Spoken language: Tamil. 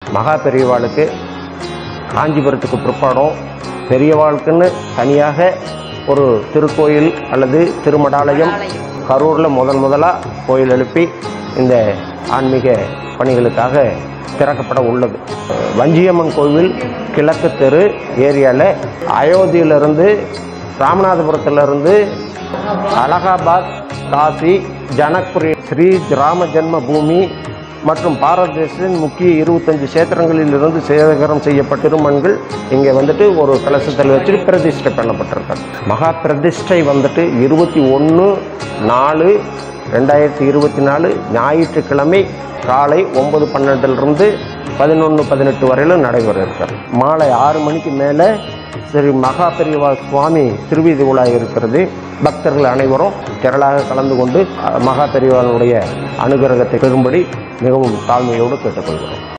மகா பெரியவாளுக்கு காஞ்சிபுரத்துக்கு பிற்பாடும் பெரியவாளுக்குன்னு தனியாக ஒரு திருக்கோயில் அல்லது திருமடாலயம் கரூரில் முதன் முதலாக கோயில் எழுப்பி இந்த ஆன்மீக பணிகளுக்காக திறக்கப்பட உள்ளது வஞ்சியம்மன் கோவில் கிழக்கு தெரு ஏரியாவில் அயோத்தியிலிருந்து ராமநாதபுரத்திலிருந்து அலகாபாத் காசி ஜனக்புரி ஸ்ரீ ராம ஜென்ம பூமி மற்றும் பாரத தேசத்தின் முக்கிய இருபத்தஞ்சு சேத்திரங்களில் இருந்து சேகரம் செய்யப்பட்ட திருமண்கள் இங்கே வந்துட்டு ஒரு கலசத்தில் வச்சுட்டு பிரதிஷ்டை பண்ணப்பட்டிருக்காங்க மகா பிரதிஷ்டை வந்துட்டு இருபத்தி ஒன்று நாலு ரெண்டாயிரத்தி இருபத்தி நாலு ஞாயிற்றுக்கிழமை காலை ஒன்பது பன்னெண்டுலேருந்து பதினொன்று பதினெட்டு வரையிலும் நடைபெற இருக்கார் மாலை ஆறு மணிக்கு மேலே ஸ்ரீ மகா பெரியவா சுவாமி திருவீதி உலா இருக்கிறது பக்தர்கள் அனைவரும் திரளாக கலந்து கொண்டு அஹ், மகா பெரியவாளுடைய அனுகிரகத்தை பெறும்படி மிகவும் தாழ்மையோடு கேட்டுக்கொள்கிறோம்